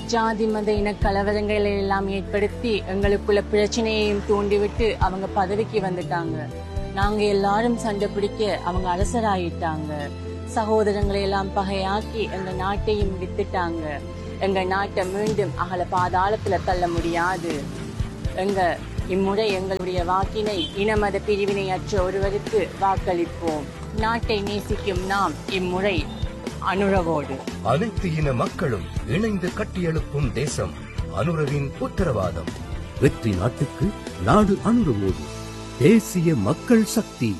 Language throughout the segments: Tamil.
ஜாதி மத இன கலவரங்களை எல்லாம் ஏற்படுத்தி எங்களுக்குள்ள பிரச்சனையையும் தூண்டிவிட்டு அவங்க பதவிக்கு வந்துட்டாங்க நாங்க எல்லாரும் சண்டை பிடிக்க அவங்க அரசராயிட்டாங்க சகோதரங்களை எல்லாம் பகையாக்கி எங்க நாட்டையும் வித்துட்டாங்க எங்க நாட்டை மீண்டும் அகல பாதாளத்துல தள்ள முடியாது எங்க இம்முறை எங்களுடைய வாக்கினை இனமத பிரிவினையற்ற ஒருவருக்கு வாக்களிப்போம் நாட்டை நேசிக்கும் நாம் இம்முறை அனுரவோடு அனைத்து இன மக்களும் இணைந்து கட்டியெழுப்பும் தேசம் அனுரவின் உத்தரவாதம் வெற்றி நாட்டுக்கு நாடு அணுகுவோடு தேசிய மக்கள் சக்தி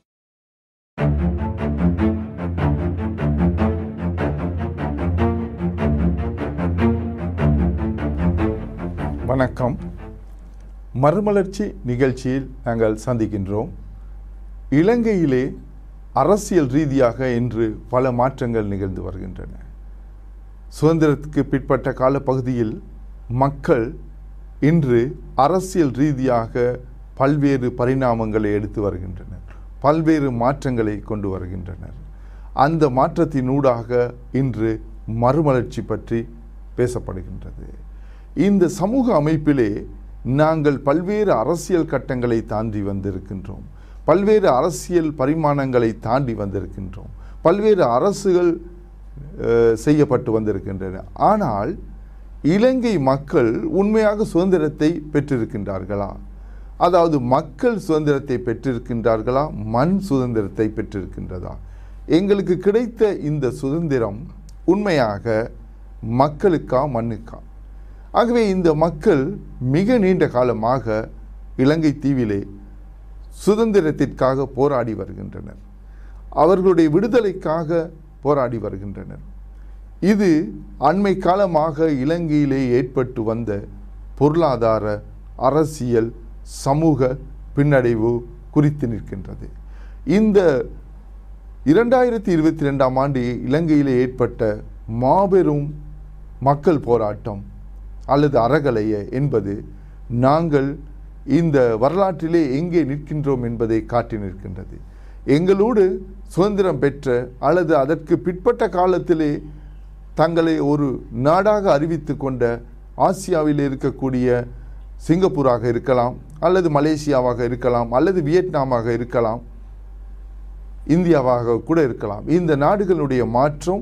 வணக்கம் மறுமலர்ச்சி நிகழ்ச்சியில் நாங்கள் சந்திக்கின்றோம் இலங்கையிலே அரசியல் ரீதியாக இன்று பல மாற்றங்கள் நிகழ்ந்து வருகின்றன சுதந்திரத்துக்கு பிற்பட்ட காலப்பகுதியில் மக்கள் இன்று அரசியல் ரீதியாக பல்வேறு பரிணாமங்களை எடுத்து வருகின்றனர் பல்வேறு மாற்றங்களை கொண்டு வருகின்றனர் அந்த மாற்றத்தினூடாக இன்று மறுமலர்ச்சி பற்றி பேசப்படுகின்றது இந்த சமூக அமைப்பிலே நாங்கள் பல்வேறு அரசியல் கட்டங்களை தாண்டி வந்திருக்கின்றோம் பல்வேறு அரசியல் பரிமாணங்களை தாண்டி வந்திருக்கின்றோம் பல்வேறு அரசுகள் அஹ், செய்யப்பட்டு வந்திருக்கின்றன ஆனால் இலங்கை மக்கள் உண்மையாக சுதந்திரத்தை பெற்றிருக்கின்றார்களா அதாவது மக்கள் சுதந்திரத்தை பெற்றிருக்கின்றார்களா மண் சுதந்திரத்தை பெற்றிருக்கின்றதா எங்களுக்கு கிடைத்த இந்த சுதந்திரம் உண்மையாக மக்களுக்கா மண்ணுக்கா ஆகவே இந்த மக்கள் மிக நீண்ட காலமாக இலங்கை தீவிலே சுதந்திரத்திற்காக போராடி வருகின்றனர் அவர்களுடைய விடுதலைக்காக போராடி வருகின்றனர் இது அண்மை காலமாக இலங்கையிலே ஏற்பட்டு வந்த பொருளாதார அரசியல் சமூக பின்னடைவு குறித்து நிற்கின்றது இந்த இரண்டாயிரத்தி இருபத்தி ரெண்டாம் ஆண்டு இலங்கையிலே ஏற்பட்ட மாபெரும் மக்கள் போராட்டம் அல்லது அறகலைய என்பது நாங்கள் இந்த வரலாற்றிலே எங்கே நிற்கின்றோம் என்பதை காட்டி நிற்கின்றது எங்களோடு சுதந்திரம் பெற்ற அல்லது அதற்கு பிற்பட்ட காலத்திலே தங்களை ஒரு நாடாக அறிவித்து கொண்ட ஆசியாவில் இருக்கக்கூடிய சிங்கப்பூராக இருக்கலாம் அல்லது மலேசியாவாக இருக்கலாம் அல்லது வியட்நாமாக இருக்கலாம் இந்தியாவாக கூட இருக்கலாம் இந்த நாடுகளுடைய மாற்றம்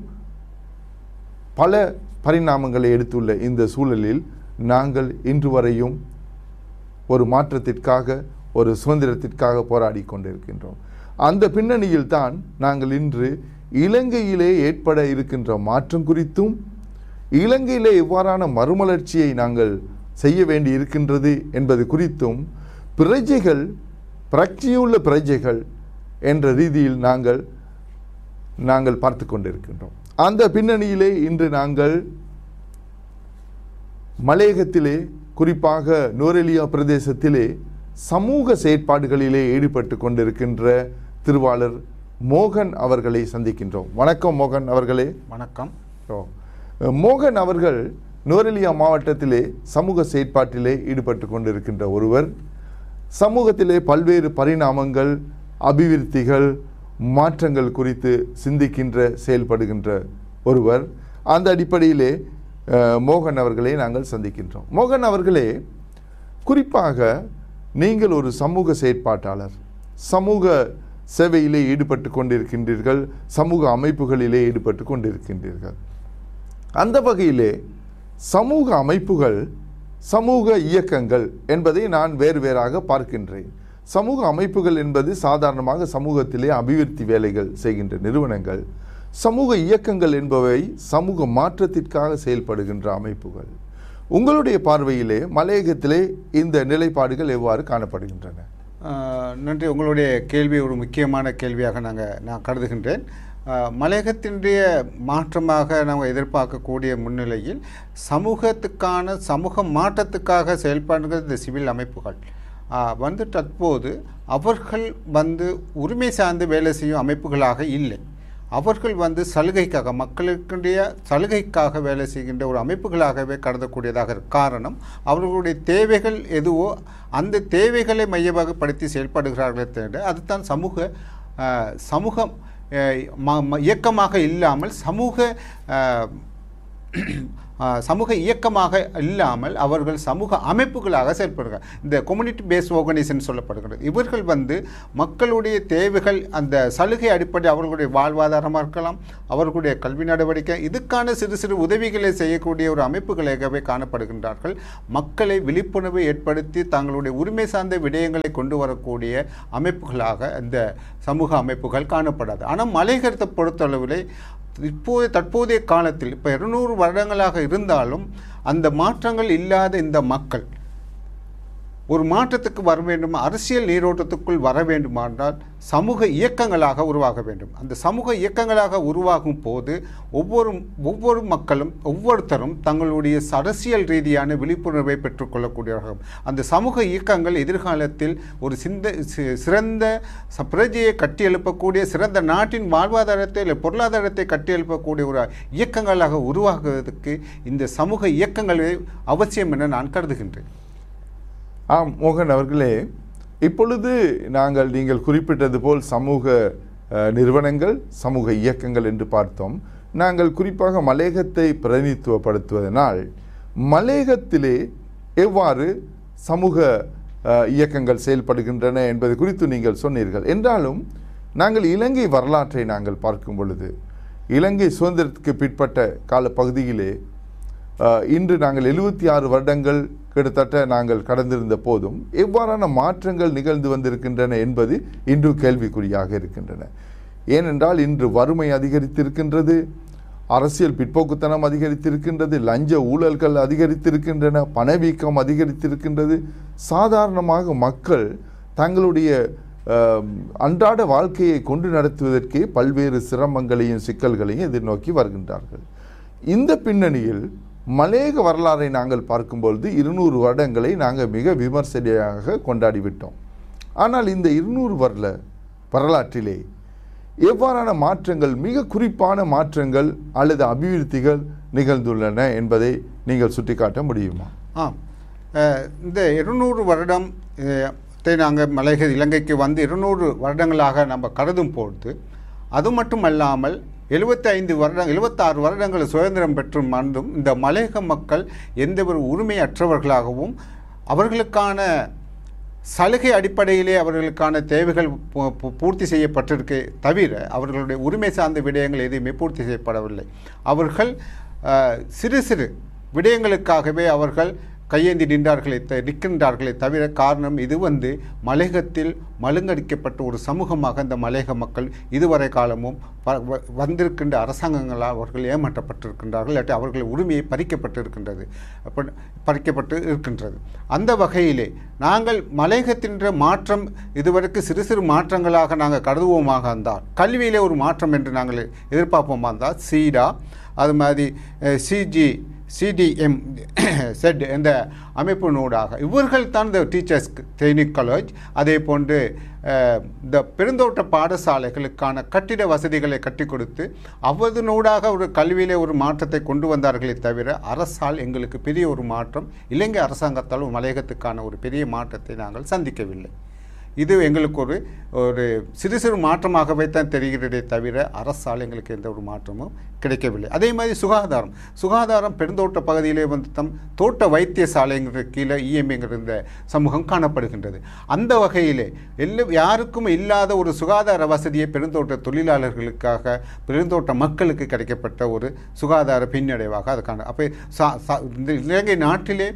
பல பரிணாமங்களை எடுத்துள்ள இந்த சூழலில் நாங்கள் இன்று வரையும் ஒரு மாற்றத்திற்காக ஒரு சுதந்திரத்திற்காக போராடி கொண்டிருக்கின்றோம் அந்த பின்னணியில் தான் நாங்கள் இன்று இலங்கையிலே ஏற்பட இருக்கின்ற மாற்றம் குறித்தும் இலங்கையிலே எவ்வாறான மறுமலர்ச்சியை நாங்கள் செய்ய வேண்டி இருக்கின்றது என்பது குறித்தும் பிரஜைகள் பிரக்தியுள்ள பிரஜைகள் என்ற ரீதியில் நாங்கள் நாங்கள் பார்த்து கொண்டிருக்கின்றோம் அந்த பின்னணியிலே இன்று நாங்கள் மலையகத்திலே குறிப்பாக நோரெலியா பிரதேசத்திலே சமூக செயற்பாடுகளிலே ஈடுபட்டு கொண்டிருக்கின்ற திருவாளர் மோகன் அவர்களை சந்திக்கின்றோம் வணக்கம் மோகன் அவர்களே வணக்கம் ஓ. மோகன் அவர்கள் நோரெலியா மாவட்டத்திலே சமூக செயற்பாட்டிலே ஈடுபட்டு கொண்டிருக்கின்ற ஒருவர் சமூகத்திலே பல்வேறு பரிணாமங்கள் அபிவிருத்திகள் மாற்றங்கள் குறித்து சிந்திக்கின்ற செயல்படுகின்ற ஒருவர் அந்த அடிப்படையிலே அஹ், மோகன் அவர்களை நாங்கள் சந்திக்கின்றோம் மோகன் அவர்களே குறிப்பாக நீங்கள் ஒரு சமூக செயற்பாட்டாளர் சமூக சேவையிலே ஈடுபட்டு கொண்டிருக்கின்றீர்கள் சமூக அமைப்புகளிலே ஈடுபட்டு கொண்டிருக்கின்றீர்கள் அந்த வகையிலே சமூக அமைப்புகள் சமூக இயக்கங்கள் என்பதை நான் வேறு வேறாக பார்க்கின்றேன் சமூக அமைப்புகள் என்பது சாதாரணமாக சமூகத்திலே அபிவிருத்தி வேலைகள் செய்கின்ற நிறுவனங்கள் சமூக இயக்கங்கள் என்பவை சமூக மாற்றத்திற்காக செயல்படுகின்ற அமைப்புகள் உங்களுடைய பார்வையிலே மலையகத்திலே இந்த நிலைப்பாடுகள் எவ்வாறு காணப்படுகின்றன அஹ், நன்றி உங்களுடைய கேள்வி ஒரு முக்கியமான கேள்வியாக நாங்கள் நான் கருதுகின்றேன் அஹ், மலையகத்தினுடைய மாற்றமாக நாங்கள் எதிர்பார்க்கக்கூடிய முன்னிலையில் சமூகத்துக்கான சமூக மாற்றத்துக்காக செயல்படுகிற இந்த சிவில் அமைப்புகள் அஹ், வந்து தற்போது அவர்கள் வந்து உரிமை சார்ந்து வேலை செய்யும் அமைப்புகளாக இல்லை அவர்கள் வந்து சலுகைக்காக மக்களுக்குடைய சலுகைக்காக வேலை செய்கின்ற ஒரு அமைப்புகளாகவே கருதக்கூடியதாக இருக்கு. காரணம் அவர்களுடைய தேவைகள் எதுவோ அந்த தேவைகளை மையமாகப்படுத்தி செயல்படுகிறார்களே தவிர அதுதான் சமூக அஹ், சமூகம் அஹ், ம- ம- இயக்கமாக இல்லாமல் சமூக அஹ், ஆ, சமூக இயக்கமாக இல்லாமல் அவர்கள் சமூக அமைப்புகளாக செயல்படுகிறார் இந்த கம்யூனிட்டி பேஸ் ஆர்கனைசேஷன் சொல்லப்படுகிறது இவர்கள் வந்து மக்களுடைய தேவைகள் அந்த சலுகை அடிப்படை அவர்களுடைய வாழ்வாதாரமாக இருக்கலாம் அவர்களுடைய கல்வி நடவடிக்கை இதுக்கான சிறு சிறு உதவிகளை செய்யக்கூடிய ஒரு அமைப்புகளாகவே காணப்படுகின்றார்கள் மக்களை விழிப்புணர்வை ஏற்படுத்தி தங்களுடைய உரிமை சார்ந்த விடயங்களை கொண்டு வரக்கூடிய அமைப்புகளாக இந்த சமூக அமைப்புகள் காணப்படாது ஆனால் மலைகரத்தை பொறுத்தளவிலே இப்போது தற்போதைய காலத்தில் இப்போ இருநூறு வருடங்களாக இருந்தாலும் அந்த மாற்றங்கள் இல்லாத இந்த மக்கள் ஒரு மாற்றத்துக்கு வர வேண்டும் அரசியல் நீரோட்டத்துக்குள் வர வேண்டுமானால் சமூக இயக்கங்களாக உருவாக வேண்டும் அந்த சமூக இயக்கங்களாக உருவாகும் போது ஒவ்வொரு ஒவ்வொரு மக்களும் ஒவ்வொருத்தரும் தங்களுடைய அரசியல் ரீதியான விழிப்புணர்வை பெற்றுக்கொள்ளக்கூடியவர்கள் அந்த சமூக இயக்கங்கள் எதிர்காலத்தில் ஒரு சிந்த சி- சிறந்த ச- பிரஜையை கட்டியெழுப்பக்கூடிய சிறந்த நாட்டின் வாழ்வாதாரத்தை இல்லை பொருளாதாரத்தை கட்டியெழுப்பக்கூடிய ஒரு இயக்கங்களாக உருவாகுவதற்கு இந்த சமூக இயக்கங்களே அவசியம் என நான் கருதுகின்றேன் ஆம் மோகன் அவர்களே இப்பொழுது நாங்கள் நீங்கள் குறிப்பிட்டது போல் சமூக அஹ், நிறுவனங்கள் சமூக இயக்கங்கள் என்று பார்த்தோம் நாங்கள் குறிப்பாக மலேகத்தை பிரதிநிதித்துவப்படுத்துவதனால் மலேகத்திலே எவ்வாறு சமூக அஹ், இயக்கங்கள் செயல்படுகின்றன என்பது குறித்து நீங்கள் சொன்னீர்கள் என்றாலும் நாங்கள் இலங்கை வரலாற்றை நாங்கள் பார்க்கும் பொழுது இலங்கை சுதந்திரத்துக்கு பிற்பட்ட காலப்பகுதியிலே அஹ், இன்று நாங்கள் எழுபத்தி ஆறு வருடங்கள் கிட்டத்தட்ட நாங்கள் கடந்திருந்த போதும் எவ்வாறான மாற்றங்கள் நிகழ்ந்து வந்திருக்கின்றன என்பது இன்று கேள்விக்குறியாக இருக்கின்றன ஏனென்றால் இன்று வறுமை அதிகரித்திருக்கின்றது அரசியல் பிற்போக்குத்தனம் அதிகரித்திருக்கின்றது லஞ்ச ஊழல்கள் அதிகரித்திருக்கின்றன பணவீக்கம் அதிகரித்திருக்கின்றது சாதாரணமாக மக்கள் தங்களுடைய அஹ், அன்றாட வாழ்க்கையை கொண்டு நடத்துவதற்கே பல்வேறு சிரமங்களையும் சிக்கல்களையும் எதிர்நோக்கி வருகின்றார்கள் இந்த பின்னணியில் மலேக வரலாறை நாங்கள் பார்க்கும்பொழுது இருநூறு வருடங்களை நாங்கள் மிக விமர்சனையாக கொண்டாடிவிட்டோம் ஆனால் இந்த இருநூறு வருட வரலாற்றிலே எவ்வாறான மாற்றங்கள் மிக குறிப்பான மாற்றங்கள் அல்லது அபிவிருத்திகள் நிகழ்ந்துள்ளன என்பதை நீங்கள் சுட்டிக்காட்ட முடியுமா ஆம் அஹ், இந்த இருநூறு வருடம் அஹ், த்தை நாங்கள் மலைக இலங்கைக்கு வந்து இருநூறு வருடங்களாக நம்ம கருதும் பொழுது அது மட்டுமல்லாமல் எழுபத்தி ஐந்து வருடம் எழுபத்தாறு வருடங்கள் சுதந்திரம் பெற்று மறந்தும் இந்த மலையக மக்கள் எந்த ஒரு உரிமையற்றவர்களாகவும் அவர்களுக்கான சலுகை அடிப்படையிலே அவர்களுக்கான தேவைகள் பூ- பூ- பூர்த்தி செய்யப்பட்டிருக்கே தவிர அவர்களுடைய உரிமை சார்ந்த விடயங்கள் எதுவுமே பூர்த்தி செய்யப்படவில்லை அவர்கள் அஹ், சிறு சிறு விடயங்களுக்காகவே அவர்கள் கையேந்தி நின்றார்களே த நிற்கின்றார்களே தவிர காரணம் இது வந்து மலையகத்தில் மழுங்கடிக்கப்பட்ட ஒரு சமூகமாக இந்த மலையக மக்கள் இதுவரை காலமும் வ- வ- வந்திருக்கின்ற அரசாங்கங்களால் அவர்கள் ஏமாற்றப்பட்டிருக்கின்றார்கள் இல்லாட்டி அவர்கள் உரிமையை பறிக்கப்பட்டிருக்கின்றது அப்ப பறிக்கப்பட்டு இருக்கின்றது அந்த வகையிலே நாங்கள் மலையகத்தின்ற மாற்றம் இதுவரைக்கு சிறு சிறு மாற்றங்களாக நாங்கள் கருதுவோமாக இருந்தால் கல்வியிலே ஒரு மாற்றம் என்று நாங்கள் எதிர்பார்ப்போமா இருந்தால் சீடா அது மாதிரி சிஜி சிடிஎம் செட் இந்த அமைப்பினூடாக இவர்கள் தான் இந்த டீச்சர்ஸ் ட்ரைனிங் காலேஜ் அதே போன்று அஹ், இந்த பெருந்தோட்ட பாடசாலைகளுக்கான கட்டிட வசதிகளை கட்டி கொடுத்து அவதனூடாக ஒரு கல்வியிலே ஒரு மாற்றத்தை கொண்டு வந்தார்களே தவிர அரசால் எங்களுக்கு பெரிய ஒரு மாற்றம் இலங்கை அரசாங்கத்தால் ஒரு மலையகத்துக்கான ஒரு பெரிய மாற்றத்தை நாங்கள் சந்திக்கவில்லை இது எங்களுக்கு ஒரு ஒரு சிறு சிறு மாற்றமாகவே தான் தெரிகிறதே தவிர அரசால் எங்களுக்கு எந்த ஒரு மாற்றமும் கிடைக்கவில்லை அதே மாதிரி சுகாதாரம் சுகாதாரம் பெருந்தோட்ட பகுதியிலே வந்து தம் தோட்ட வைத்தியசாலைங்கிற கீழே இஎம்ஐங்கிற இந்த சமூகம் காணப்படுகின்றது அந்த வகையிலே எல்லா யாருக்கும் இல்லாத ஒரு சுகாதார வசதியை பெருந்தோட்ட தொழிலாளர்களுக்காக பெருந்தோட்ட மக்களுக்கு கிடைக்கப்பட்ட ஒரு சுகாதார பின்னடைவாக அது காண அப்போ சா- சா- இந்த இலங்கை நாட்டிலே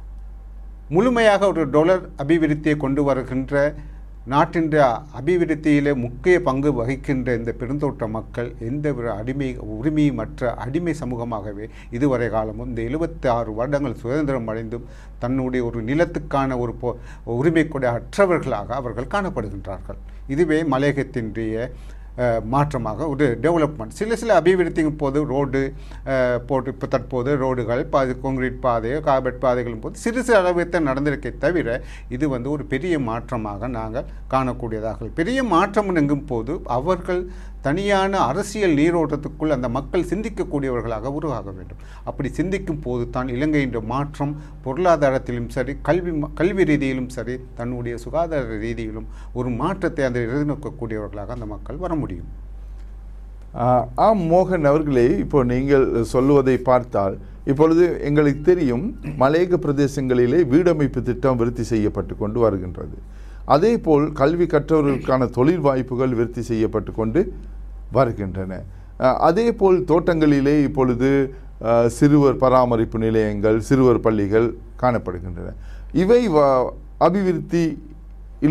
முழுமையாக ஒரு டொலர் அபிவிருத்தியை கொண்டு வருகின்ற நாட்டின் அபிவிருத்தியிலே முக்கிய பங்கு வகிக்கின்ற இந்த பெருந்தோட்ட மக்கள் எந்த ஒரு அடிமை உரிமையமற்ற அடிமை சமூகமாகவே இதுவரை காலமும் இந்த எழுபத்தி ஆறு வருடங்கள் சுதந்திரம் அடைந்தும் தன்னுடைய ஒரு நிலத்துக்கான ஒரு பொ உரிமை கூட அற்றவர்களாக அவர்கள் காணப்படுகின்றார்கள் இதுவே மலையகத்தினுடைய அஹ், மாற்றமாக ஒரு டெவலப்மெண்ட் சில சில அபிவிருத்திக்கும் போது ரோடு அஹ், போட்டு இப்போ தற்போது ரோடுகள் பாதி கான்கிரீட் பாதை கார்பெட் பாதைகளும் போது சிறு சிறு அளவுக்கு நடந்திருக்கே தவிர இது வந்து ஒரு பெரிய மாற்றமாக நாங்கள் காணக்கூடியதாக பெரிய மாற்றம் எங்கும் போது அவர்கள் தனியான அரசியல் நீரோட்டத்துக்குள் அந்த மக்கள் சிந்திக்கக்கூடியவர்களாக உருவாக வேண்டும் அப்படி சிந்திக்கும் போது தான் இலங்கையின் மாற்றம் பொருளாதாரத்திலும் சரி கல்வி ம- கல்வி ரீதியிலும் சரி தன்னுடைய சுகாதார ரீதியிலும் ஒரு மாற்றத்தை அந்த எதிர்நோக்கக்கூடியவர்களாக அந்த மக்கள் வர முடியும் ஆஹ், ஆம் மோகன் அவர்களே இப்போ நீங்கள் சொல்லுவதை பார்த்தால் இப்பொழுது எங்களுக்கு தெரியும் மலையக பிரதேசங்களிலே வீடமைப்பு திட்டம் விருத்தி செய்யப்பட்டு கொண்டு வருகின்றது அதேபோல் கல்வி கற்றவர்களுக்கான தொழில் வாய்ப்புகள் விருத்தி செய்யப்பட்டு கொண்டு வருகின்றன அஹ், அதேபோல் தோட்டங்களிலே இப்பொழுது அஹ், சிறுவர் பராமரிப்பு நிலையங்கள் சிறுவர் பள்ளிகள் காணப்படுகின்றன இவை வ- அபிவிருத்தி